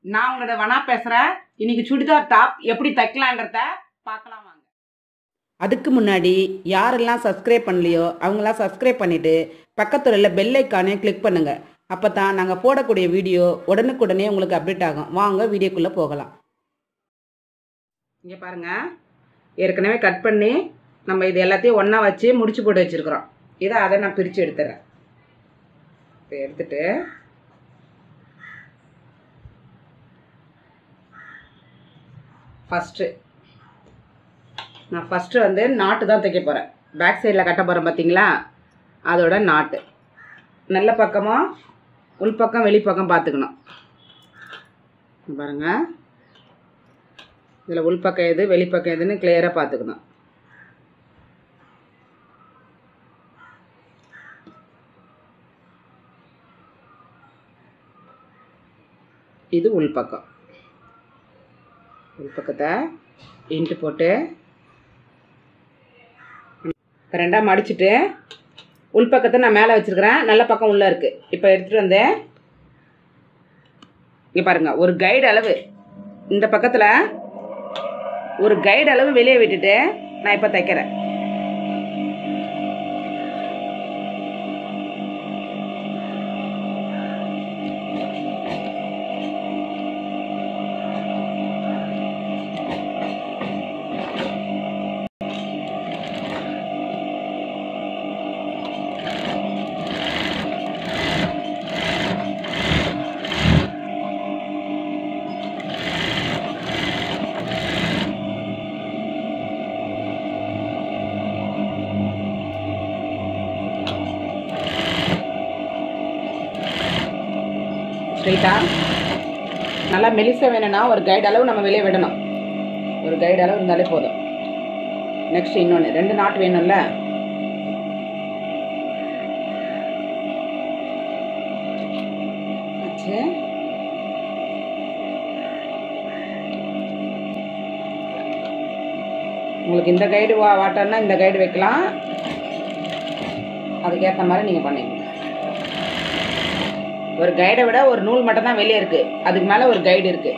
நான் உங்களோட வனா பேசுகிறேன் இன்னைக்கு சுடிதார் டாப் எப்படி தைக்கலான்றத பார்க்கலாம் வாங்க அதுக்கு முன்னாடி யாரெல்லாம் சப்ஸ்கிரைப் பண்ணலையோ அவங்களாம் சப்ஸ்கிரைப் பண்ணிவிட்டு பக்கத்தில் உள்ள பெல் ஐக்கானே கிளிக் பண்ணுங்கள் அப்போ தான் நாங்கள் போடக்கூடிய வீடியோ உடனுக்குடனே உங்களுக்கு அப்டேட் ஆகும் வாங்க வீடியோக்குள்ளே போகலாம் இங்கே பாருங்கள் ஏற்கனவே கட் பண்ணி நம்ம இது எல்லாத்தையும் ஒன்றா வச்சு முடிச்சு போட்டு வச்சுருக்குறோம் இதை அதை நான் பிரித்து எடுத்துறேன் இப்போ எடுத்துட்டு ஃபஸ்ட்டு நான் ஃபஸ்ட்டு வந்து நாட்டு தான் தைக்க போகிறேன் பேக் சைடில் கட்ட போகிறேன் பார்த்தீங்களா அதோட நாட்டு நல்ல பக்கமாக உள்பக்கம் வெளிப்பக்கம் பார்த்துக்கணும் இங்க பாருங்க இதில் உள்பக்கம் எது வெளிப்பக்கம் எதுன்னு கிளியராக பார்த்துக்கணும் இது உள்பக்கம் உள்பக்கத்தை இன்ட்டு போட்டு இப்போ ரெண்டாக மடிச்சுட்டு உள்பக்கத்தை நான் மேலே வச்சுருக்கிறேன் நல்ல பக்கம் உள்ளே இருக்குது இப்போ எடுத்துகிட்டு வந்தேன் இங்கே பாருங்கள் ஒரு கைடு அளவு இந்த பக்கத்தில் ஒரு கைடு அளவு வெளியே விட்டுட்டு நான் இப்போ தைக்கிறேன் ஸ்ட்ரைட்டாக நல்லா மெலிசா வேணும்னா ஒரு கைடு அளவு நம்ம வெளியே விடணும் ஒரு கைடு அளவு இருந்தாலே போதும் நெக்ஸ்ட் இன்னொன்று ரெண்டு நாட்டு வேணும்ல ஆச்சு உங்களுக்கு இந்த கைடு வா வாட்டர்னா இந்த கைடு வைக்கலாம் அதுக்கேற்ற மாதிரி நீங்கள் பண்ணிக்கணும் ஒரு கைடை விட ஒரு நூல் மட்டும் தான் வெளியே இருக்கு அதுக்கு மேலே ஒரு கைடு இருக்கு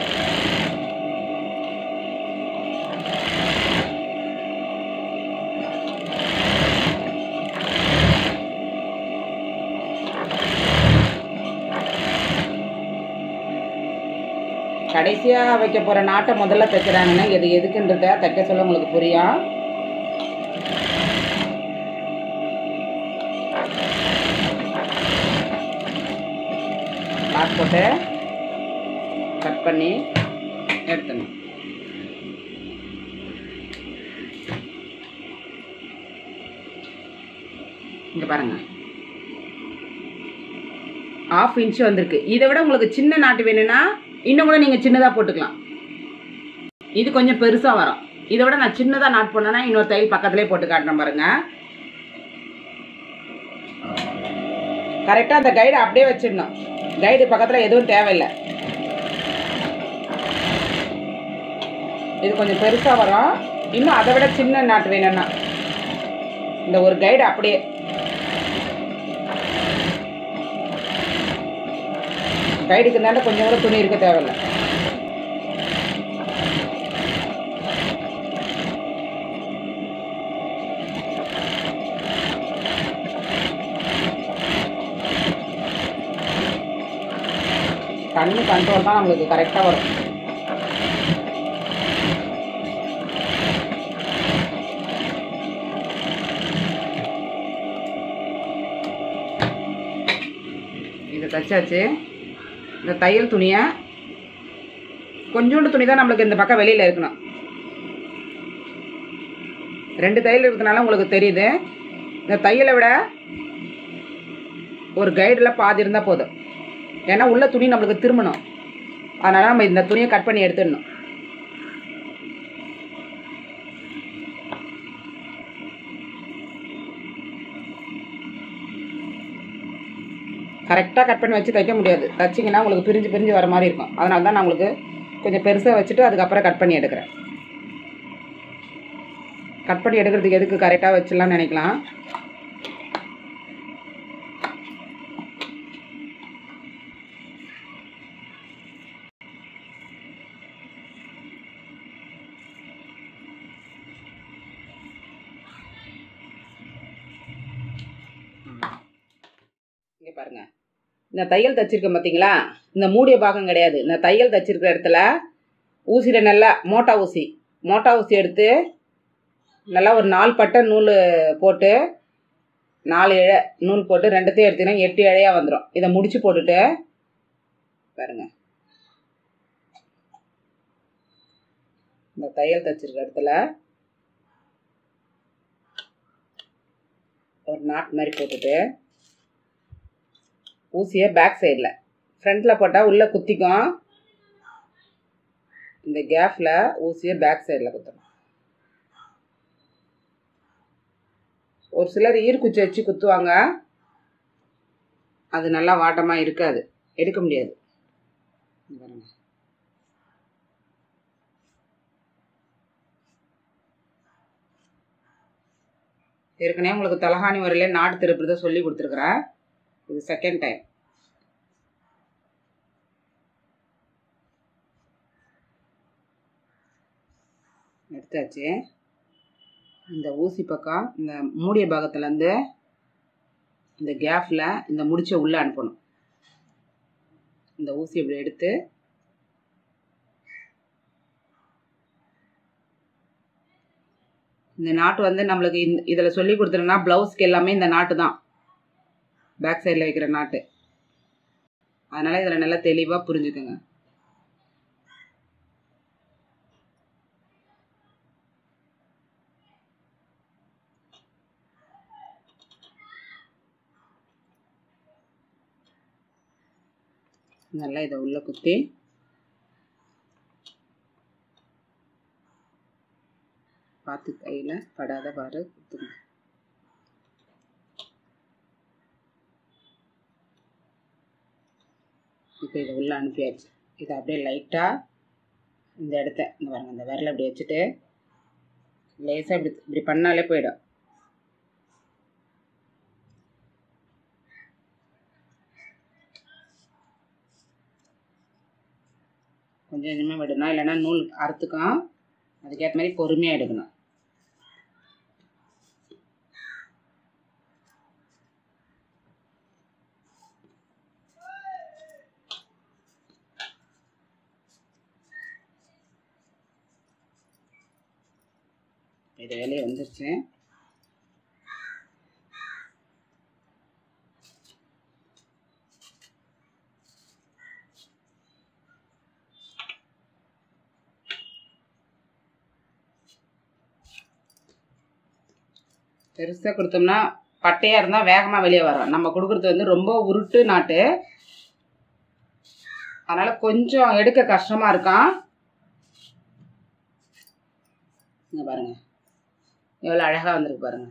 கடைசியாக வைக்க போகிற நாட்டை முதல்ல தைக்கிறாங்கன்னா இது எதுக்குன்றத தைக்க சொல்ல உங்களுக்கு புரியும் லாக் போட்டு கட் பண்ணி எடுத்துடணும் இங்கே பாருங்க ஆஃப் இன்ச்சு வந்திருக்கு இதை விட உங்களுக்கு சின்ன நாட்டு வேணும்னா இன்னும் கூட நீங்கள் சின்னதாக போட்டுக்கலாம் இது கொஞ்சம் பெருசாக வரும் இதை விட நான் சின்னதாக நாட் பண்ணேன்னா இன்னொரு தையல் பக்கத்துலேயே போட்டு காட்டுறேன் பாருங்க கரெக்டாக அந்த கைடை அப்படியே வச்சிடணும் கைடு பக்கத்தில் எதுவும் தேவையில்லை இது கொஞ்சம் பெருசாக வரும் இன்னும் அதை விட சின்ன நாட்டு வேணும்னா இந்த ஒரு கைடு அப்படியே கைடுக்கு இருந்தாலும் கொஞ்சம் கூட துணி இருக்க தேவையில்லை கண்ணு கண்ட்ரோல் தான் நம்மளுக்கு கரெக்டாக வரும் இது தச்சாச்சு இந்த தையல் துணியை கொஞ்சோண்டு துணி தான் நம்மளுக்கு இந்த பக்கம் வெளியில் இருக்கணும் ரெண்டு தையல் இருக்கிறதுனால உங்களுக்கு தெரியுது இந்த தையலை விட ஒரு கைடில் பாதி இருந்தால் போதும் ஏன்னா உள்ள துணி நம்மளுக்கு திரும்பணும் அதனால் நம்ம இந்த துணியை கட் பண்ணி எடுத்துடணும் கரெக்டாக கட் பண்ணி வச்சு தைக்க முடியாது தைச்சிங்கன்னா உங்களுக்கு பிரிஞ்சு பிரிஞ்சு வர மாதிரி இருக்கும் அதனால தான் நான் உங்களுக்கு கொஞ்சம் பெருசாக வச்சுட்டு அதுக்கப்புறம் கட் பண்ணி எடுக்கிறேன் கட் பண்ணி எடுக்கிறதுக்கு எதுக்கு கரெக்டாக வச்சிடலாம்னு நினைக்கலாம் பாருங்க இந்த தையல் தச்சிருக்கேன் பார்த்தீங்களா இந்த மூடிய பாகம் கிடையாது இந்த தையல் தச்சிருக்கிற இடத்துல ஊசியில் நல்லா மோட்டா ஊசி மோட்டா ஊசி எடுத்து நல்லா ஒரு நாலு பட்டை நூல் போட்டு நாலு இழை நூல் போட்டு ரெண்டுத்தையும் எடுத்தீங்கன்னா எட்டு இழையாக வந்துடும் இதை முடிச்சு போட்டுட்டு பாருங்க இந்த தையல் தச்சிருக்க இடத்துல ஒரு நாட் மாதிரி போட்டுட்டு ஊசியை பேக் சைடில் ஃப்ரண்ட்டில் போட்டால் உள்ளே குத்திக்கும் இந்த கேப்பில் ஊசியை பேக் சைடில் குத்தணும் ஒரு சிலர் ஈர்க்குச்சி வச்சு குத்துவாங்க அது நல்லா வாட்டமாக இருக்காது எடுக்க முடியாது இங்க பாருங்க. ஏற்கனவே உங்களுக்கு தலகாணி வரையில நாட்டு திருப்புறத சொல்லி கொடுத்துருக்குறேன் இது செகண்ட் டைம் எடுத்தாச்சு இந்த ஊசி பக்கம் இந்த மூடிய பாகத்துலேருந்து இந்த கேப்பில் இந்த முடிச்ச உள்ளே அனுப்பணும் இந்த ஊசி இப்படி எடுத்து இந்த நாட்டு வந்து நம்மளுக்கு இந்த இதில் சொல்லி கொடுத்துருன்னா ப்ளவுஸ்க்கு எல்லாமே இந்த நாட்டு தான் பேக் சைடில் வைக்கிற நாட்டு அதனால் இதில் நல்லா தெளிவாக புரிஞ்சுக்குங்க நல்லா இதை உள்ளே குத்தி பார்த்து கையில் படாத பாரு குத்துங்க இப்போ இதை உள்ளே அனுப்பியாச்சு இதை அப்படியே லைட்டாக இந்த இடத்த இந்த பாருங்க இந்த விரலை இப்படி வச்சுட்டு லேசாக இப்படி இப்படி பண்ணாலே போயிடும் கொஞ்சம் கொஞ்சமாக விடணும் இல்லைன்னா நூல் அறுத்துக்கும் அதுக்கேற்ற மாதிரி பொறுமையாக எடுக்கணும் இது வேலையை வந்துருச்சு பெருசாக கொடுத்தோம்னா பட்டையாக இருந்தால் வேகமாக வெளியே வரும் நம்ம கொடுக்குறது வந்து ரொம்ப உருட்டு நாட்டு அதனால் கொஞ்சம் எடுக்க கஷ்டமாக இருக்கும் இங்கே பாருங்க எவ்வளோ அழகாக வந்திருக்கு பாருங்க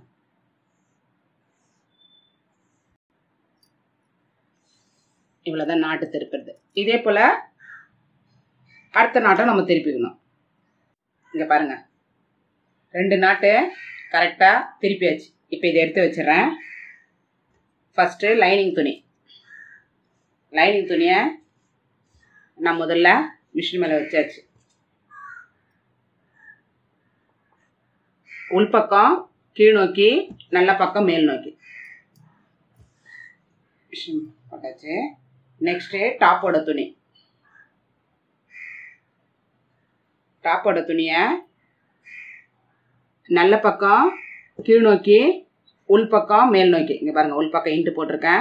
இவ்வளோதான் நாட்டு திருப்புறது இதே போல் அடுத்த நாட்டை நம்ம திருப்பிக்கணும் இங்கே பாருங்க ரெண்டு நாட்டு கரெக்டாக திருப்பியாச்சு இப்போ இதை எடுத்து வச்சிடுறேன் ஃபஸ்ட்டு லைனிங் துணி லைனிங் துணியை நான் முதல்ல மிஷின் மேலே வச்சாச்சு உள்பக்கம் கீழ் நோக்கி நல்ல பக்கம் மேல் நோக்கி மிஷின் போட்டாச்சு நெக்ஸ்ட்டு டாப்போட துணி டாப்போட துணியை நல்ல பக்கம் கீழ் நோக்கி உள் பக்கம் மேல் நோக்கி இங்கே பாருங்கள் உள் பக்கம் இன்ட்டு போட்டிருக்கேன்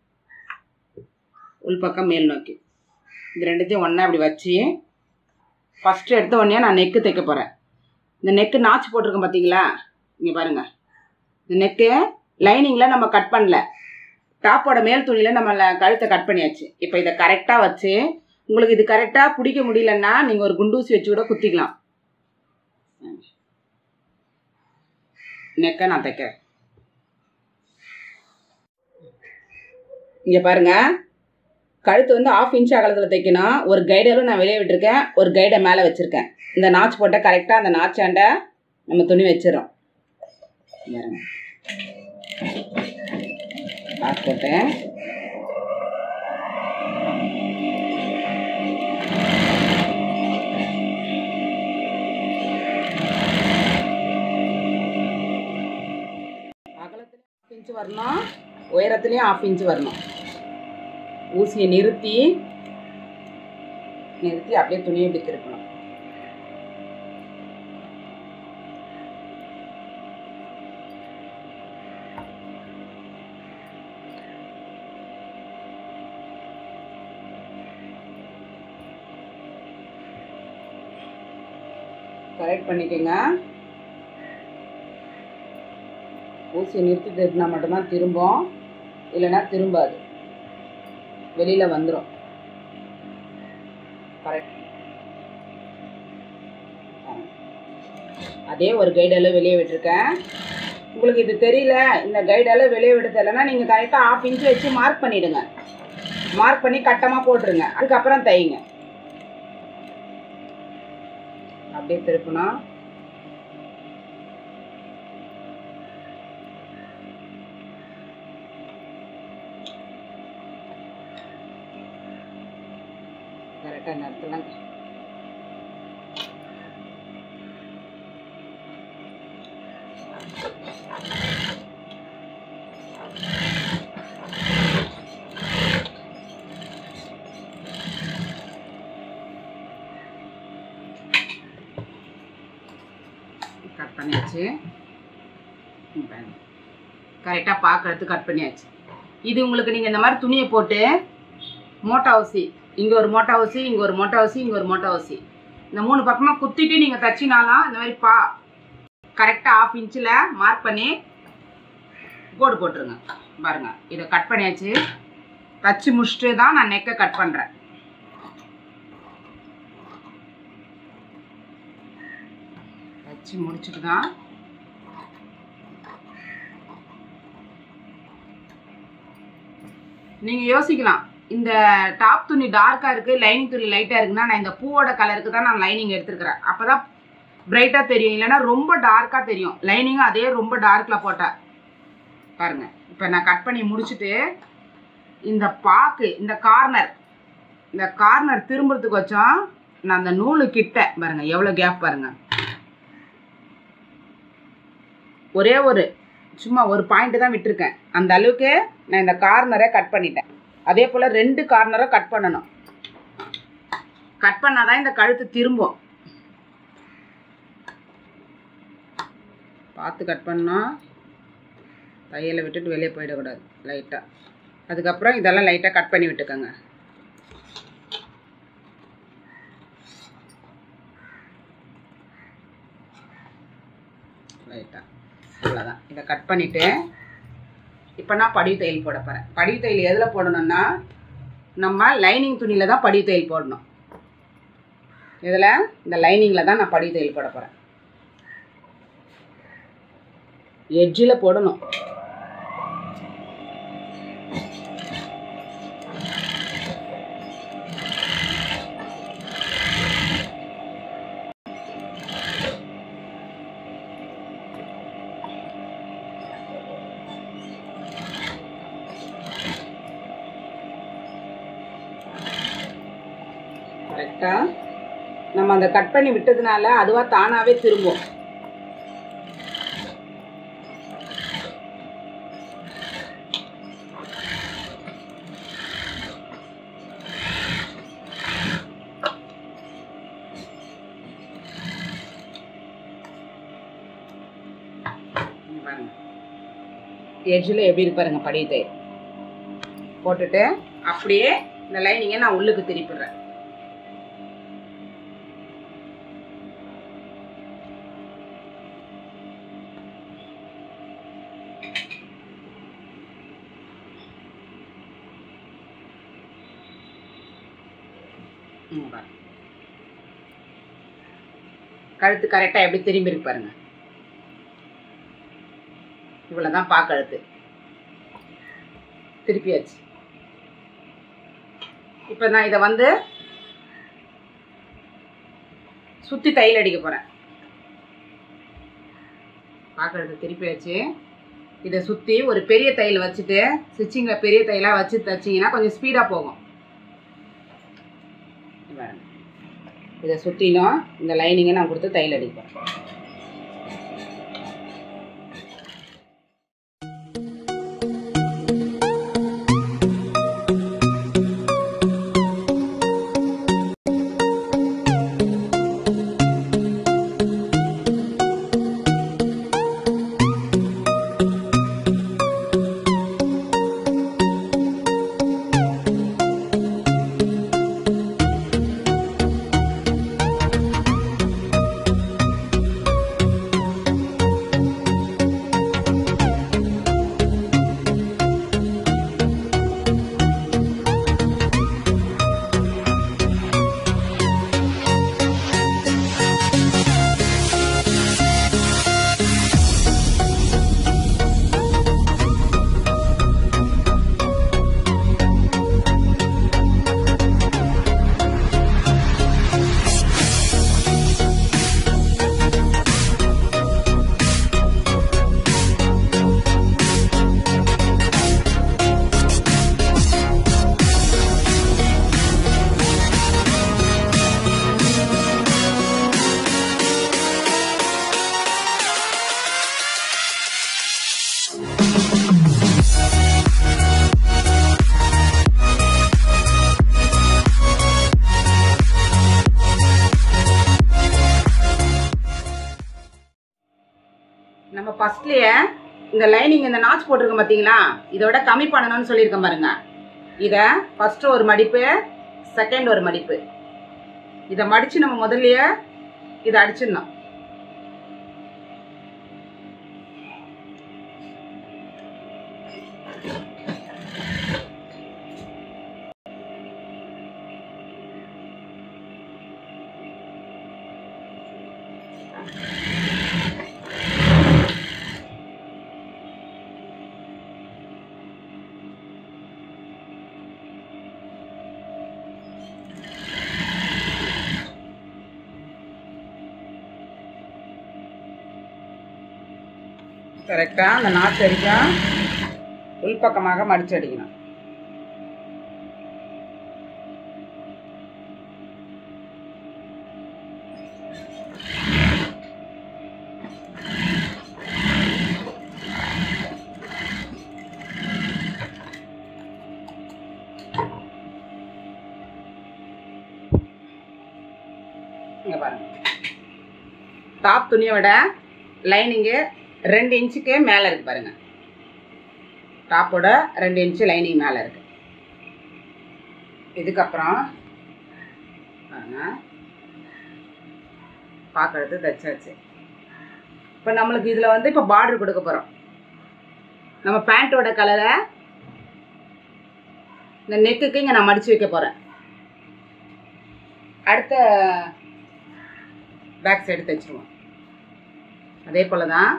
உள் பக்கம் மேல் நோக்கி இது ரெண்டுத்தையும் ஒன்றா இப்படி வச்சு ஃபஸ்ட்டு எடுத்த உடனே நான் நெக்கு தைக்க போகிறேன் இந்த நெக்கு நாச்சு போட்டிருக்கேன் பார்த்தீங்களா இங்கே பாருங்கள் இந்த நெக்கு லைனிங்கில் நம்ம கட் பண்ணல டாப்போட மேல் துணியில் நம்ம ல- கழுத்தை கட் பண்ணியாச்சு இப்போ இதை கரெக்டாக வச்சு உங்களுக்கு இது கரெக்டாக பிடிக்க முடியலன்னா நீங்கள் ஒரு குண்டூசி வச்சு கூட குத்திக்கலாம் நெக்கை நான் தைக்கிறேன் இங்கே பாருங்க கழுத்து வந்து ஆஃப் இன்ச் அகலத்தில் தைக்கணும் ஒரு கைடரும் நான் வெளியே விட்டுருக்கேன் ஒரு கைடை மேலே வச்சுருக்கேன் இந்த நாச்சு போட்டால் கரெக்டாக அந்த நாச்சாண்ட நம்ம துணி வச்சிடறோம் பாருங்க நாச்சு போட்டேன் அகலத்துலேயும் ஆஃப் இன்ச்சு வரணும் உயரத்துலேயும் ஆஃப் இன்ச்சு வரணும் ஊசியை நிறுத்தி நிறுத்தி அப்படியே துணியை இப்படி திருப்பணும் கரெக்ட் பண்ணிக்கோங்க ஊசியை நிறுத்தி திருப்பினா மட்டும்தான் திரும்பும் இல்லைன்னா திரும்பாது வெளியில் வந்துடும் கரெக்ட் அதே ஒரு கைடெல்லாம் வெளியே விட்டுருக்கேன் உங்களுக்கு இது தெரியல இந்த கைடெல்லாம் வெளியே விட தெரியலன்னா நீங்கள் கரெக்டாக ஆஃப் இன்ச்சு வச்சு மார்க் பண்ணிவிடுங்க மார்க் பண்ணி கட்டமாக போட்டுருங்க அதுக்கப்புறம் தைங்க அப்படியே திருப்பணும் கரெக்டாக நேரத்தில் கட் பண்ணியாச்சு கரெக்டாக பார்க்கறது கட் பண்ணியாச்சு இது உங்களுக்கு நீங்கள் இந்த மாதிரி துணியை போட்டு மோட்டா ஊசி இங்கே ஒரு மோட்டா ஊசி இங்கே ஒரு மோட்டா ஊசி இங்கே ஒரு மோட்டா ஊசி இந்த மூணு பக்கமாக குத்திட்டு நீங்கள் தச்சினாலும் இந்த மாதிரி பா கரெக்டாக ஆஃப் இன்ச்சில் மார்க் பண்ணி கோடு போட்டுருங்க பாருங்க இதை கட் பண்ணியாச்சு தச்சு முடிச்சுட்டு தான் நான் நெக்கை கட் பண்ணுறேன் தச்சு முடிச்சுட்டு தான் நீங்கள் யோசிக்கலாம் இந்த டாப் துணி டார்க்காக இருக்குது லைனிங் துணி லைட்டாக இருக்குன்னா நான் இந்த பூவோட கலருக்கு தான் நான் லைனிங் எடுத்துருக்கிறேன் அப்போ தான் பிரைட்டாக தெரியும் இல்லைன்னா ரொம்ப டார்க்காக தெரியும் லைனிங்கும் அதே ரொம்ப டார்க்கில் போட்டேன் பாருங்க இப்போ நான் கட் பண்ணி முடிச்சுட்டு இந்த பாக்கு இந்த கார்னர் இந்த கார்னர் திரும்புறதுக்கு வச்சோம் நான் அந்த நூலு கிட்ட பாருங்க எவ்வளோ கேப் பாருங்க ஒரே ஒரு சும்மா ஒரு பாயிண்ட் தான் விட்டுருக்கேன் அந்த அளவுக்கு நான் இந்த கார்னரை கட் பண்ணிட்டேன் அதே போல் ரெண்டு கார்னரை கட் பண்ணணும் கட் பண்ணால் தான் இந்த கழுத்து திரும்பும் பார்த்து கட் பண்ணால் தையலை விட்டுட்டு வெளியே போயிடக்கூடாது லைட்டாக அதுக்கப்புறம் இதெல்லாம் லைட்டாக கட் பண்ணி விட்டுக்கோங்க லைட்டாக அவ்வளோதான் இதை கட் பண்ணிவிட்டு இப்போ நான் படிவு தையல் போட போகிறேன் படிவு தையல் எதில் போடணும்னா நம்ம லைனிங் துணியில் தான் படிவு தையல் போடணும் இதில் இந்த லைனிங்கில் தான் நான் படிவு தையல் போட போகிறேன் எட்ஜில் போடணும் கரெக்டாக நம்ம அந்த கட் பண்ணி விட்டதுனால அதுவாக தானாகவே திரும்பும் இங்க பாருங்க எட்ஜில் எப்படி இருக்கு பாருங்க படியத்தை போட்டுட்டு அப்படியே இந்த லைனிங்கை நான் உள்ளுக்கு திருப்பிடுறேன் இங்க பாருங்க. கழுத்து கரெக்டாக எப்படி திரும்பி இருக்கு பாருங்க இவ்வளோதான் பாக்கழுத்து திருப்பியாச்சு இப்போ நான் இதை வந்து சுற்றி தையல் அடிக்க போகிறேன் பாக்கழுத்து திருப்பியாச்சு இதை சுற்றி ஒரு பெரிய தையல் வச்சுட்டு ஸ்டிச்சிங்கில் பெரிய தையலாக வச்சு தைச்சிங்கன்னா கொஞ்சம் ஸ்பீடாக போகும் இங்க பாருங்க இதை சுற்றிலும் இந்த லைனிங்கை நான் கொடுத்து தையல் அடிப்பேன் ஃபர்ஸ்ட்லேயே இந்த லைனிங் இந்த நாச் போட்டிருக்கோம் பார்த்தீங்களா இதோட கம்மி பண்ணணும்னு சொல்லியிருக்கேன் பாருங்க இதை ஃபஸ்ட்டு ஒரு மடிப்பு செகண்ட் ஒரு மடிப்பு இதை மடித்து நம்ம முதல்லயே இதை அடிச்சிடணும் கரெக்டாக அந்த நாச்சு அடிக்கும் உள்பக்கமாக மடிச்சு அடிக்கணும் இங்க பாருங்க டாப் துணியை விட லைனிங்கு ரெண்டு இன்ச்சுக்கு மேலே இருக்கு பாருங்க டாப்போட ரெண்டு இன்ச்சு லைனிங் மேலே இருக்கு இதுக்கப்புறம் பாருங்க பார்க்கறது தச்சாச்சு இப்போ நம்மளுக்கு இதில் வந்து இப்போ பார்டர் கொடுக்க போகிறோம் நம்ம பேண்ட்டோட கலரை இந்த நெக்குக்கு இங்கே நான் மடித்து வைக்க போகிறேன் அடுத்த பேக் சைடு தைச்சிருவோம் அதே போல தான்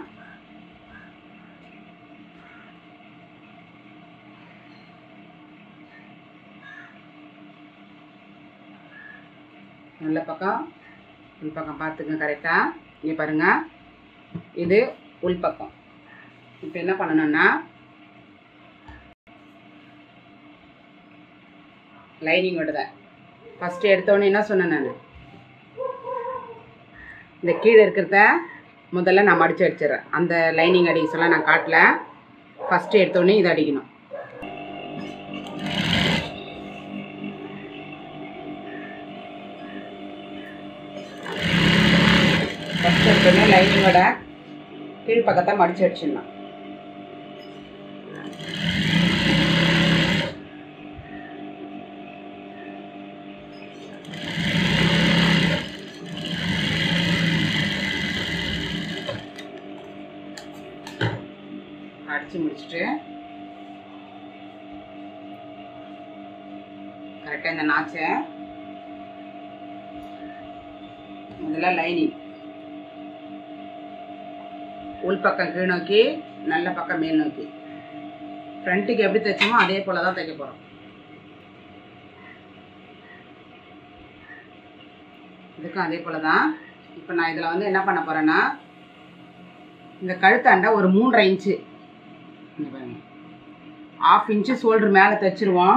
நல்ல பக்கம் உள் பக்கம் பார்த்துங்க கரெக்டாக இங்கே பாருங்க இது உள் பக்கம் இப்போ என்ன பண்ணணும்னா லைனிங்கோட தான் ஃபஸ்ட்டு எடுத்தோடனே என்ன சொன்னேன் நான் இந்த கீழே இருக்கிறத முதல்ல நான் மடித்து அடிச்சிடுறேன் அந்த லைனிங் அடிக்க சொல்ல நான் காட்டல ஃபஸ்ட்டு எடுத்தோடனே இதை அடிக்கணும் ஃபஸ்ட் எடுத்தோடனே லைனிங்கோட கீழ் பக்கத்தை மடித்து அடிச்சிடணும் அடித்து முடிச்சுட்டு கரெக்டாக இந்த நாச்சை முதல்ல லைனிங் உள் பக்கம் கீழ் நோக்கி நல்ல பக்கம் மேல் நோக்கி ஃப்ரண்ட்டுக்கு எப்படி தைச்சோமோ அதே போல தான் தைக்க போகிறோம் இதுக்கும் அதே போல தான் இப்போ நான் இதில் வந்து என்ன பண்ண போகிறேன்னா இந்த கழுத்தாண்ட ஒரு மூன்றரை இன்ச்சு இங்க பாருங்க ஆஃப் இன்ச்சு ஷோல்டர் மேலே தைச்சிருவோம்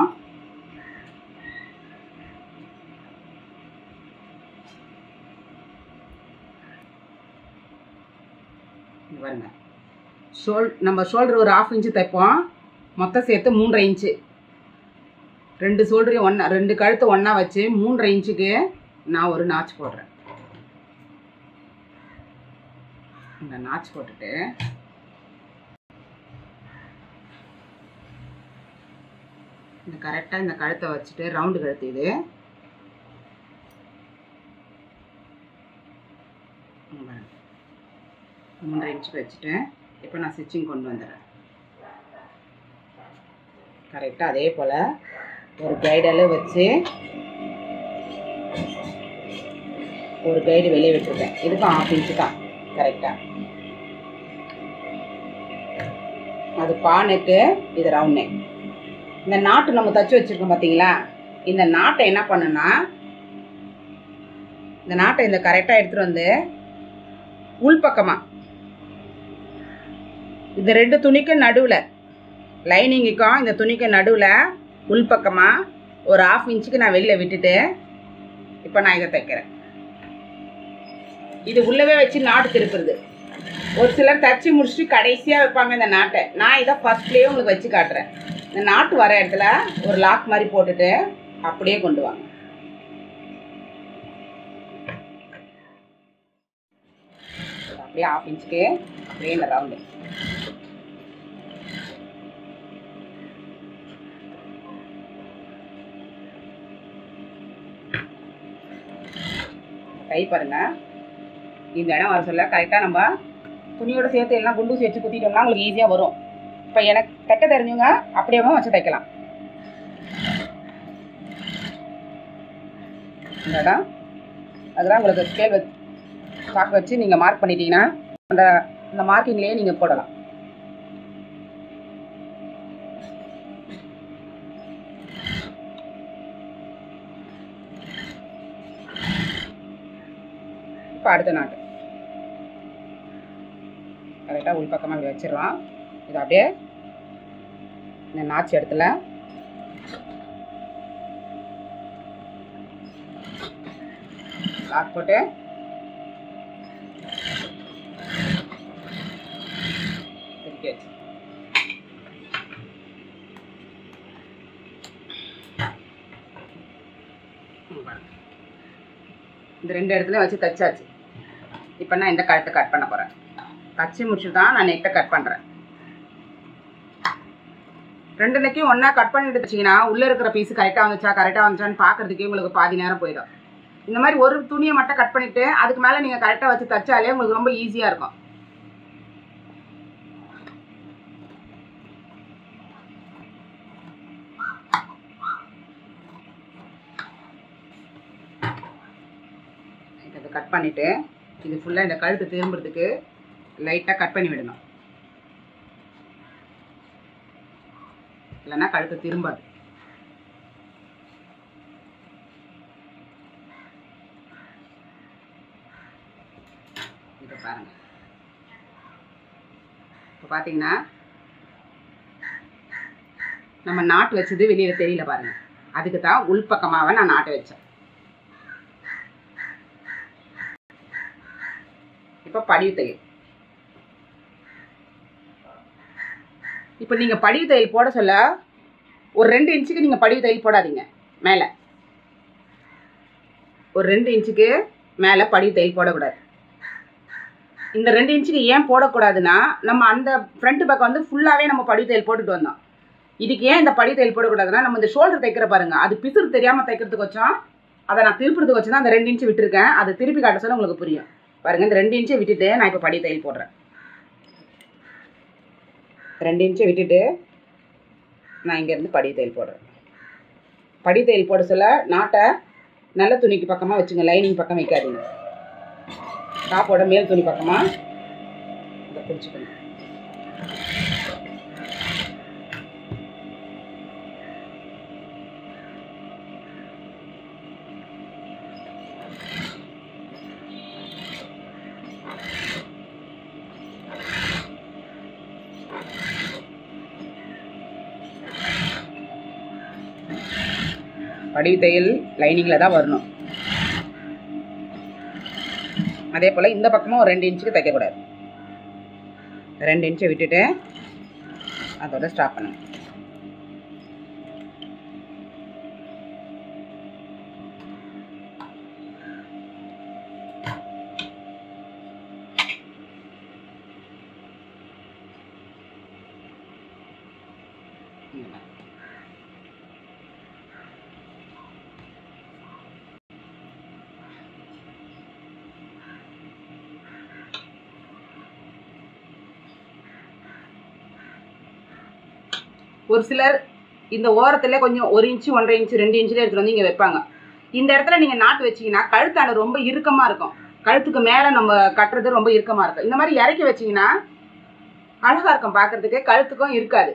இங்க பாருங்க ஷோல் நம்ம ஷோல்டர் ஒரு ஆஃப் இன்ச்சு தைப்போம் மொத்தம் சேர்த்து மூன்றரை இன்ச்சு ரெண்டு ஷோல்டரையும் ஒன்றா ரெண்டு கழுத்தை ஒன்றா வச்சு மூன்றரை இன்ச்சுக்கு நான் ஒரு நாச் போடுறேன் இந்த நாச் போட்டுட்டு இந்த கரெக்டாக இந்த கழுத்தை வச்சுட்டு ரவுண்டு கழுத்து இது இங்க பாருங்க. மூன்றரை இன்ச்சுக்கு வச்சுட்டு இப்போ நான் ஸ்டிச்சிங் கொண்டு வந்துடுறேன் கரெக்டாக அதே போல் ஒரு கைடெல்லாம் வச்சு ஒரு கைடு வெளியே விட்டுருக்கேன் இதுக்கும் ஆஃப் இன்ச்சு தான் கரெக்டாக அது பானைக்கு இது ரவுண்ட் நெக் இந்த நாட்டு நம்ம தச்சு வச்சுருக்கோம் பார்த்தீங்களா இந்த நாட்டை என்ன பண்ணுன்னா இந்த நாட்டை இந்த கரெக்டாக எடுத்துகிட்டு வந்து உள்பக்கமாக இந்த ரெண்டு துணிக்கு நடுவில் லைனிங்குக்கும் இந்த துணிக்கு நடுவில் உள்பக்கமாக ஒரு ஆஃப் இன்ச்சுக்கு நான் வெளியில் விட்டுட்டு இப்போ நான் இதை தைக்கிறேன் இது உள்ளவே வச்சு நாட்டு திருப்புறது ஒரு சிலர் தச்சு முடிச்சுட்டு கடைசியாக வைப்பாங்க இந்த நாட்டை நான் இதை ஃபர்ஸ்ட்லேயே உங்களுக்கு வச்சு காட்டுறேன் இந்த நாட்டு வர இடத்துல ஒரு லாக் மாதிரி போட்டுட்டு அப்படியே கொண்டு வாங்க அப்படியே ஆஃப் இன்ச்சுக்கு அப்படியே இந்த ரவுண்டு கை பாருங்க இந்த இடம் வர சொல்ல கரெக்டாக நம்ம துணியோட சேர்த்து எல்லாம் குண்டூசி வச்சு குத்திட்டோம்னா உங்களுக்கு ஈஸியாக வரும் இப்போ எனக்கு தைக்க தெரிஞ்சவங்க அப்படியேவும் வச்சு தைக்கலாம் இந்த இடம் அதெல்லாம் உங்களுக்கு ஸ்கேல் வச்சு சாக்கு வச்சு நீங்கள் மார்க் பண்ணிட்டீங்கன்னா அந்த அந்த மார்க்கிங்லேயே நீங்கள் போடலாம் இப்போ அடுத்த நாட்டு கரெக்டாக உள்பக்கமாக இப்படி வச்சிடுறோம் இது அப்படியே இந்த நாச்சு இடத்துல லாக் போட்டு திருப்பியாச்சு இங்க பாருங்க. இந்த ரெண்டு இடத்துல வச்சு தைச்சாச்சு இப்போ நான் இந்த கழுத்தை கட் பண்ண போகிறேன் தச்சு முடிச்சுட்டு தான் நான் நெக்கை கட் பண்ணுறேன் ரெண்டு நெக்கையும் ஒன்றா கட் பண்ணிட்டு வச்சிங்கன்னா உள்ளே இருக்கிற பீஸ் கரெக்டாக வந்துச்சா கரெக்டாக வந்துச்சான்னு பார்க்கறதுக்கே உங்களுக்கு பாதி நேரம் போயிடும் இந்த மாதிரி ஒரு துணியை மட்டும் கட் பண்ணிவிட்டு அதுக்கு மேலே நீங்கள் கரெக்டாக வச்சு தைச்சாலே உங்களுக்கு ரொம்ப ஈஸியாக இருக்கும் இதை கட் பண்ணிவிட்டு இது ஃபுல்லாக இந்த கழுத்து திரும்புறதுக்கு லைட்டாக கட் பண்ணி விடணும் இல்லைன்னா கழுத்து திரும்பாது இதை பாருங்க இப்போ பார்த்தீங்கன்னா நம்ம நாட்டு வச்சது வெளியில் தெரியல பாருங்க அதுக்கு தான் உள்பக்கமாகவே நான் நாட்டு வச்சேன் இப்போ படிவு தையல் இப்போ நீங்கள் படிவு தையல் போட சொல்ல ஒரு ரெண்டு இன்ச்சுக்கு நீங்கள் படிவு தையல் போடாதீங்க மேலே ஒரு ரெண்டு இன்ச்சுக்கு மேலே படிவு தையல் போடக்கூடாது இந்த ரெண்டு இன்ச்சுக்கு ஏன் போடக்கூடாதுன்னா நம்ம அந்த ஃப்ரண்ட் பக்கம் வந்து ஃபுல்லாகவே நம்ம படிவு தையல் போட்டுட்டு வந்தோம் இதுக்கு ஏன் இந்த படிவு தையல் போடக்கூடாதுன்னா நம்ம இந்த ஷோல்டர் தைக்கிற பாருங்க அது பிசுறு தெரியாமல் தைக்கிறதுக்கு வச்சோம் அதை நான் திருப்புறதுக்கு வச்சு தான் அந்த ரெண்டு இன்ச்சு விட்டுருக்கேன் அதை திருப்பி காட்ட சொல்ல உங்களுக்கு புரியும் பாருங்க இந்த ரெண்டு இன்ச்சை விட்டுட்டு நான் இப்போ படி தையல் போடுறேன் ரெண்டு இன்ச்சை விட்டுட்டு நான் இங்கேருந்து படி தையல் போடுறேன் படி தையல் போட சொல்ல நாட்டை நல்ல துணிக்கு பக்கமாக வச்சுங்க லைனிங் பக்கம் வைக்காதீங்க டாப்போட மேல் துணி பக்கமாக இதை பிடிச்சிக்கணும் படிவு தையல் லைனிங்கில் தான் வரணும் அதே போல் இந்த பக்கமும் ஒரு ரெண்டு இன்ச்சுக்கு தைக்கக்கூடாது ரெண்டு இன்ச்சை விட்டுட்டு அதோட ஸ்டாப் பண்ணுங்க இங்க பாருங்க. ஒரு சிலர் இந்த ஓரத்தில் கொஞ்சம் ஒரு இன்ச்சு ஒன்றரை இன்ச்சு ரெண்டு இன்ச்சில் எடுத்துகிட்டு வந்து இங்கே வைப்பாங்க இந்த இடத்துல நீங்கள் நாட்டு வச்சீங்கன்னா கழுத்தான ரொம்ப இறுக்கமாக இருக்கும் கழுத்துக்கு மேலே நம்ம கட்டுறது ரொம்ப இறுக்கமாக இருக்கும் இந்த மாதிரி இறக்கி வச்சீங்கன்னா அழகாக இருக்கும் பார்க்கறதுக்கு கழுத்துக்கும் இருக்காது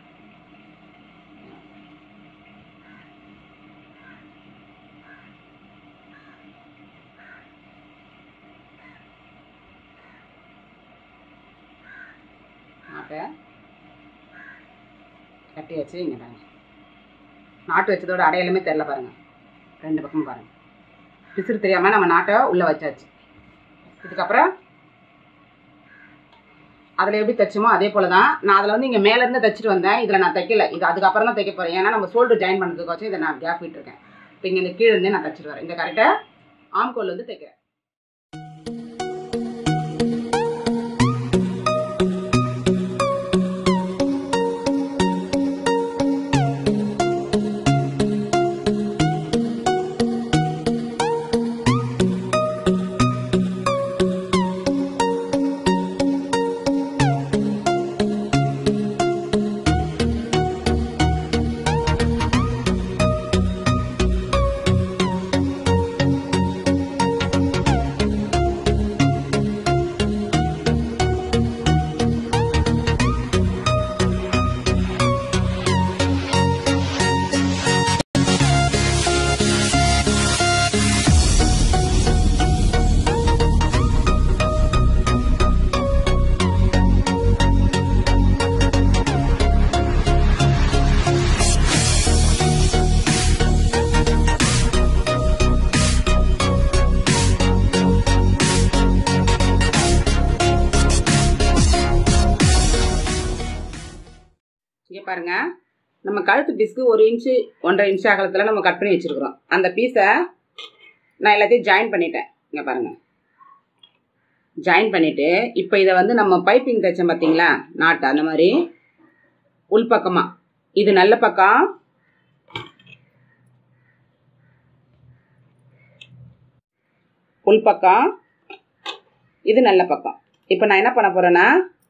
நாட்டை கட்டி வச்சு இங்கே பாருங்க நாட்டு வச்சதோட அடையாளமே தெரில பாருங்க ரெண்டு பக்கமும் பாருங்க பிசுறு தெரியாமல் நம்ம நாட்டை உள்ளே வச்சாச்சு இதுக்கப்புறம் அதில் எப்படி தைச்சோமோ அதே போல் தான் நான் அதில் வந்து இங்கே மேலேருந்து தைச்சிட்டு வந்தேன் இதில் நான் தைக்கல இது அதுக்கப்புறம் தான் தைக்க போகிறேன் ஏன்னா நம்ம ஷோல்டர் ஜாயின் பண்ணுறதுக்கு வச்சு இதை நான் கேப் விட்டுருக்கேன் இப்போ இங்கே இந்த கீழே இருந்தே நான் தைச்சிட்டு வரேன் இந்த கரெக்டாக ஆம்கோல் வந்து தைக்கிறேன் இங்கே பாருங்க நம்ம கழுத்து பீஸ்க்கு ஒரு இன்ச்சு ஒன்றரை இன்ச்சு அகலத்தில் நம்ம கட் பண்ணி வச்சுருக்குறோம் அந்த பீஸை நான் எல்லாத்தையும் ஜாயின் பண்ணிட்டேன் இங்கே பாருங்கள் ஜாயின் பண்ணிவிட்டு இப்போ இதை வந்து நம்ம பைப்பிங் தைச்சோம் பார்த்தீங்களா நாட்டு அந்த மாதிரி உள்பக்கமாக இது நல்ல பக்கம் உள்பக்கம் இது நல்ல பக்கம் இப்போ நான் என்ன பண்ண போகிறேன்னா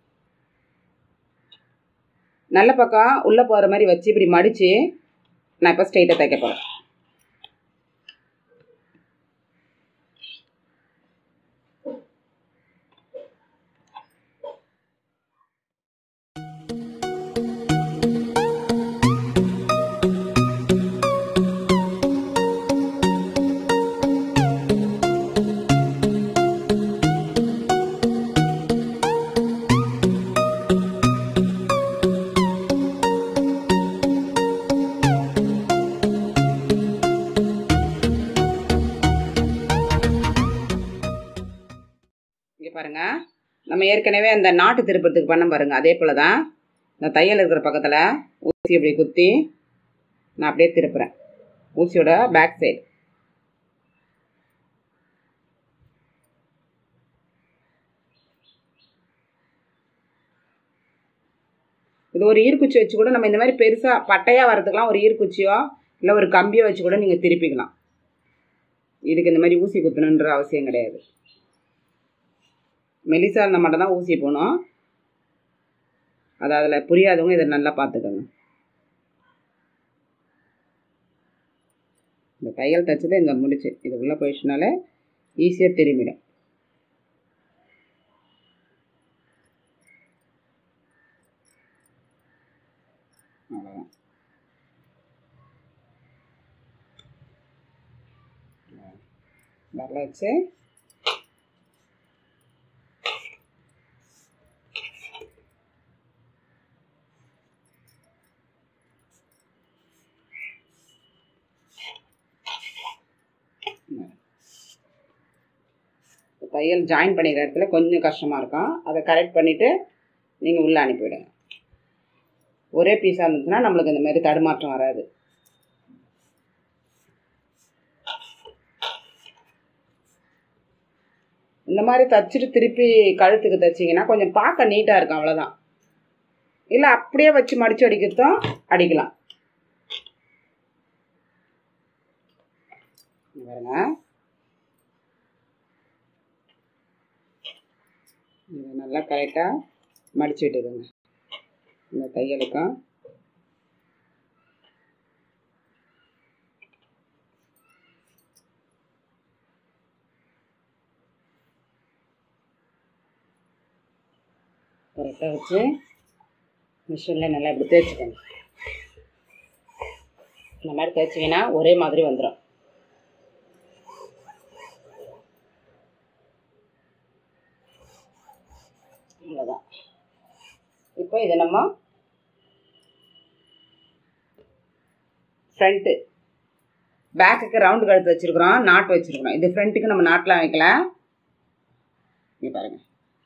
நல்ல பக்கம் உள்ளே போகிற மாதிரி வச்சு இப்படி மடித்து நான் இப்போ ஸ்ட்ரைட்டாக தைக்க போகிறேன் இங்கே பாருங்க நம்ம ஏற்கனவே அந்த நாட்டு திருப்பத்துக்கு பண்ண பாருங்க அதே போல் தான் இந்த தையல் இருக்கிற பக்கத்தில் ஊசி அப்படி குத்தி நான் அப்படியே திருப்புறேன் ஊசியோட பேக் சைடு இது ஒரு ஈர்க்குச்சி வச்சு கூட நம்ம இந்த மாதிரி பெருசாக பட்டையாக வரதுக்கெலாம் ஒரு ஈர்க்குச்சியோ இல்லை ஒரு கம்பியோ வச்சு கூட நீங்கள் திருப்பிக்கலாம் இதுக்கு இந்த மாதிரி ஊசி குத்தணுன்ற அவசியம் கிடையாது மெலிசா இருந்தால் மட்டும்தான் ஊசி போகணும் அது அதில் புரியாதவங்க இதை நல்லா பார்த்துக்கோங்க இந்த தையல் தைச்சது இந்த முடிச்சு இது உள்ளே போயிடுச்சுனால ஈஸியாக திரும்பிடும் அவ்வளோதான் வரல வச்சு தையல் ஜாயின் பண்ணிக்கிற இடத்துல கொஞ்சம் கஷ்டமாக இருக்கும் அதை கரெக்ட் பண்ணிவிட்டு நீங்கள் உள்ளே அனுப்பிவிடுங்க ஒரே பீஸாக இருந்துச்சுன்னா நம்மளுக்கு இந்த மாதிரி தடுமாற்றம் வராது இந்த மாதிரி தச்சுட்டு திருப்பி கழுத்துக்கு தைச்சிங்கன்னா கொஞ்சம் பார்க்க நீட்டாக இருக்கும் அவ்வளோதான் இல்லை அப்படியே வச்சு மடித்து அடிக்கிறதும் அடிக்கலாம் இங்க பாருங்க இதை நல்லா கரெக்டாக மடிச்சு விட்டுக்குங்க இந்த தையலுக்கும் கரெக்டாக வச்சு மிஷினில் நல்லா இப்படி தேய்ச்சிக்கணும் இந்த மாதிரி தேய்ச்சிங்கன்னா ஒரே மாதிரி வந்துடும் அவ்வளோதான் இப்போ இதை நம்ம ஃப்ரண்ட்டு பேக்குக்கு ரவுண்டு கழுத்து வச்சுருக்குறோம் நாட்டு வச்சுருக்குறோம் இது ஃப்ரண்ட்டுக்கு நம்ம நாட்டெலாம் வைக்கலாம் இங்கே பாருங்கள்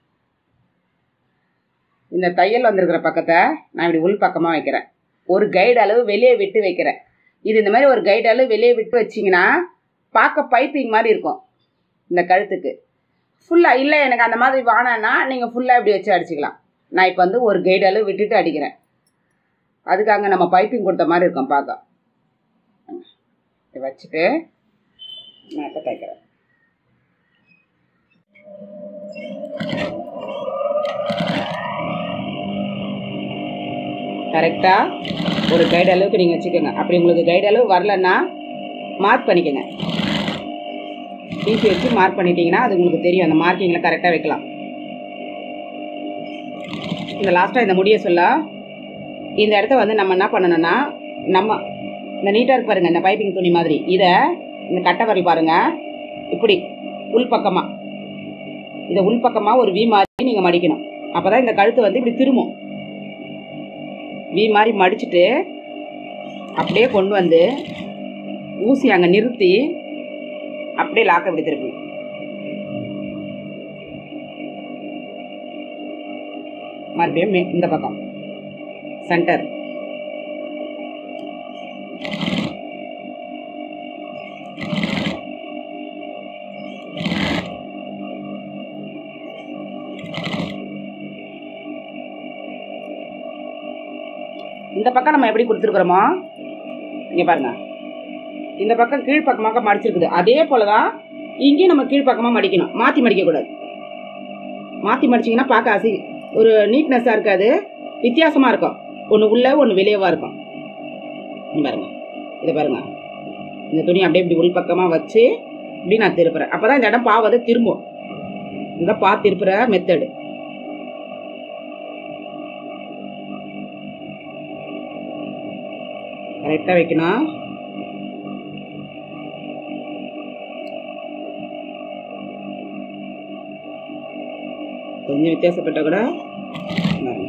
இந்த தையல் வந்திருக்கிற பக்கத்தை நான் இப்படி உள் பக்கமாக வைக்கிறேன் ஒரு கைடு அளவு வெளியே விட்டு வைக்கிறேன் இது இந்த மாதிரி ஒரு கைடு அளவு வெளியே விட்டு வச்சிங்கன்னா பார்க்க பைப்பிங் மாதிரி இருக்கும் இந்த கழுத்துக்கு ஃபுல்லாக இல்லை எனக்கு அந்த மாதிரி வானான்னா நீங்கள் ஃபுல்லாக இப்படி வச்சு அடிச்சுக்கலாம் நான் இப்போ வந்து ஒரு கைடு அளவு விட்டுட்டு அடிக்கிறேன் அதுக்காக நம்ம பைப்பிங் கொடுத்த மாதிரி இருக்கும் பார்க்க இதை வச்சுட்டு நான் இப்போ தைக்கிறேன் கரெக்டாக ஒரு கைடு அளவுக்கு நீங்கள் வச்சுக்கோங்க அப்படி உங்களுக்கு கைடு அளவு வரலன்னா மார்க் பண்ணிக்கோங்க டிசி வச்சு மார்க் பண்ணிட்டீங்கன்னா அது உங்களுக்கு தெரியும் அந்த மார்க்கிங்கில் கரெக்டாக வைக்கலாம் இந்த லாஸ்ட்டாக இந்த முடிய சொல்ல இந்த இடத்த வந்து நம்ம என்ன பண்ணணும்னா நம்ம இந்த நீட்டாக இருக்கு பாருங்கள் இந்த பைப்பிங் துணி மாதிரி இதை இந்த கட்டை வரல் பாருங்கள் இப்படி உள் பக்கமாக இதை உள் பக்கமாக ஒரு வி மாதிரி நீங்கள் மடிக்கணும் அப்போ தான் இந்த கழுத்து வந்து இப்படி திரும்பும் வி மாதிரி மடிச்சுட்டு அப்படியே கொண்டு வந்து ஊசி அங்கே நிறுத்தி அப்படியே லாக்க இப்படி திருப்பி மறுபடியும் மே- இந்த பக்கம் சென்டர் இந்த பக்கம் நம்ம எப்படி கொடுத்துருக்குறோமோ இங்கே பாருங்க இந்த பக்கம் கீழ்ப்பக்கமாக மடிச்சிருக்குது அதே போல தான் இங்கேயும் நம்ம கீழ்ப்பக்கமாக மடிக்கணும் மாற்றி மடிக்கக்கூடாது மாற்றி மடிச்சிங்கன்னா பார்க்க அசி ஒரு நீட்னஸாக இருக்காது வித்தியாசமாக இருக்கும் ஒன்று உள்ள ஒன்று வெளியவா இருக்கும் இங்க பாருங்க இதை பாருங்க இந்த துணி அப்படியே இப்படி உள் பக்கமாக வச்சு இப்படி நான் திருப்புறேன் அப்போ தான் இந்த இடம் பாவதை திரும்பும் இதான் பா திருப்புற மெத்தடு கரெக்டாக வைக்கணும் கொஞ்சம் வித்தியாசப்பட்ட கூட பாருங்க.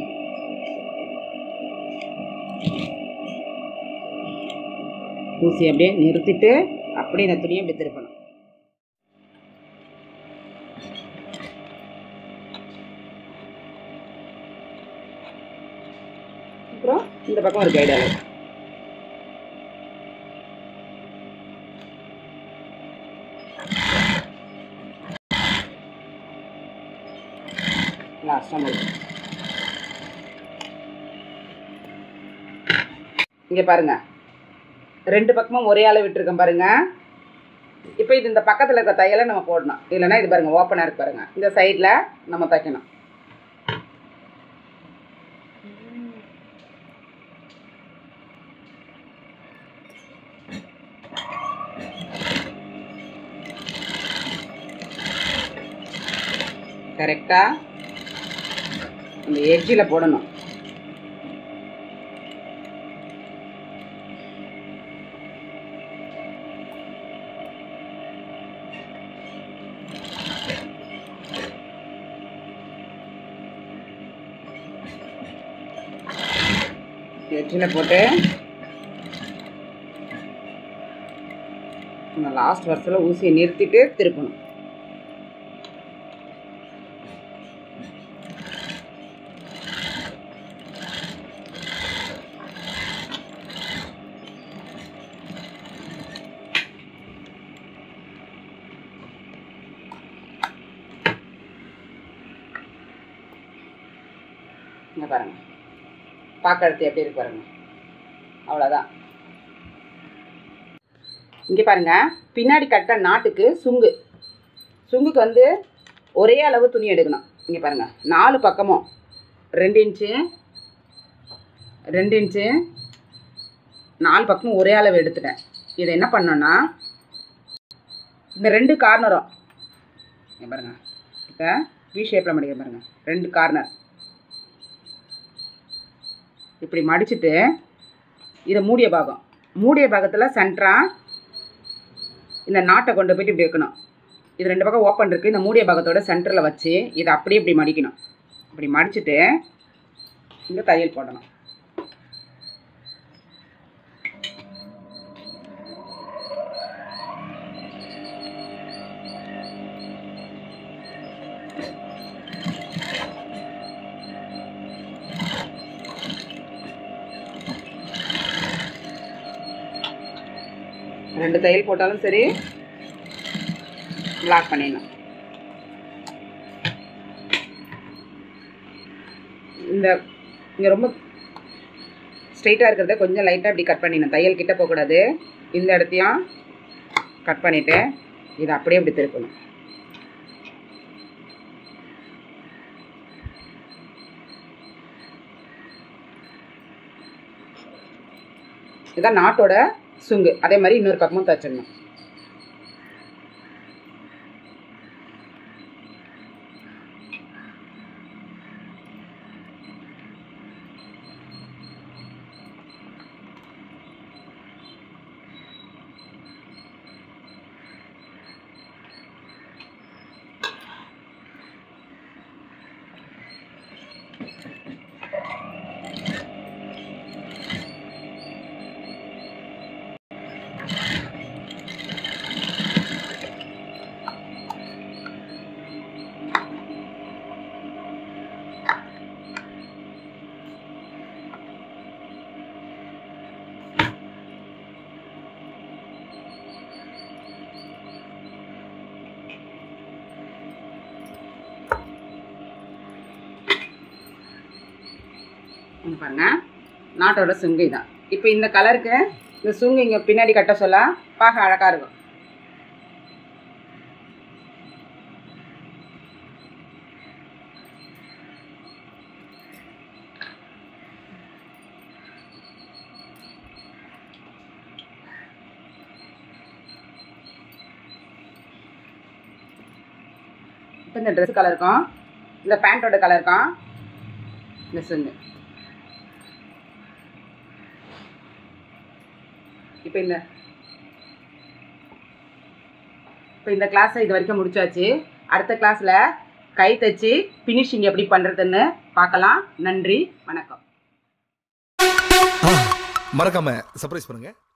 ஊசி அப்படியே நிறுத்திட்டு அப்படியே இந்த துணியை இப்படி திருப்பணும் அப்புறம் இந்த பக்கம் ஒரு கைடு அளவு லாஸ்ட்டாக முடியும் இங்கே பாருங்க ரெண்டு பக்கமும் ஒரே அளவு விட்டுருக்கேன் பாருங்க இப்போ இது இந்த பக்கத்தில் இருக்க தையலை நம்ம போடணும் இல்லைன்னா இது பாருங்க ஓப்பனாக இருக்கு பாருங்க இந்த சைடில் நம்ம தைக்கணும் கரெக்டாக இந்த எட்ஜில் போடணும் எட்ஜில் போட்டு இந்த லாஸ்ட் வருஷத்தில் ஊசியை நிறுத்திட்டு திருப்பணும் இங்கே பாருங்க பார்க்கறது எப்படி இருக்கு பாருங்க அவ்வளோதான் இங்கே பாருங்க பின்னாடி கட்ட நாட்டுக்கு சுங்கு சுங்குக்கு வந்து ஒரே அளவு துணி எடுக்கணும் இங்கே பாருங்க நாலு பக்கமும் ரெண்டு இன்ச்சு ரெண்டு இன்ச்சு நாலு பக்கமும் ஒரே அளவு எடுத்துட்டேன் இதை என்ன பண்ணோன்னா இந்த ரெண்டு கார்னரும் இங்கே பாருங்க இப்போ வி ஷேப்பில் மடிக்க பாருங்க ரெண்டு கார்னர் இப்படி மடிச்சுட்டு இதை மூடிய பாகம் மூடிய பாகத்தில் சென்ட்ரா இந்த நாட்டை கொண்டு போயிட்டு இப்படி வைக்கணும் இது ரெண்டு பக்கம் ஓப்பன் இருக்குது இந்த மூடிய பாகத்தோட சென்டரில் வச்சு இதை அப்படியே இப்படி மடிக்கணும் இப்படி மடிச்சுட்டு இங்கே தையல் போடணும் ரெண்டு தையல் போட்டாலும் சரி லாக் பண்ணிடணும் இந்த இங்கே ரொம்ப ஸ்ட்ரைட்டாக இருக்கிறத கொஞ்சம் லைட்டாக இப்படி கட் பண்ணிடணும் தையல் கிட்ட போகக்கூடாது இந்த இடத்தையும் கட் பண்ணிவிட்டு இதை அப்படியே இப்படி திருப்பணும் இதான் நாட்டோட சுங்கு அதே மாதிரி இன்னொரு பக்கமும் தச்சிடணும் இங்க பாருங்க நாட்டோட சுங்கை தான் இப்போ இந்த கலருக்கு இந்த சுங்கு இங்கே பின்னாடி கட்ட சொல்ல பார்க்க அழகாக இருக்கும் இப்போ இந்த ட்ரெஸ் கலருக்கும் இந்த பேண்ட்டோட கலருக்கும் இந்த சுங்கு இப்போ இந்த இப்போ இந்த கிளாஸை இது வரைக்கும் முடிச்சாச்சு அடுத்த கிளாஸில் கை தச்சு ஃபினிஷிங் எப்படி பண்ணுறதுன்னு பார்க்கலாம் நன்றி வணக்கம் மறக்காம சர்ப்ரைஸ் பண்ணுங்க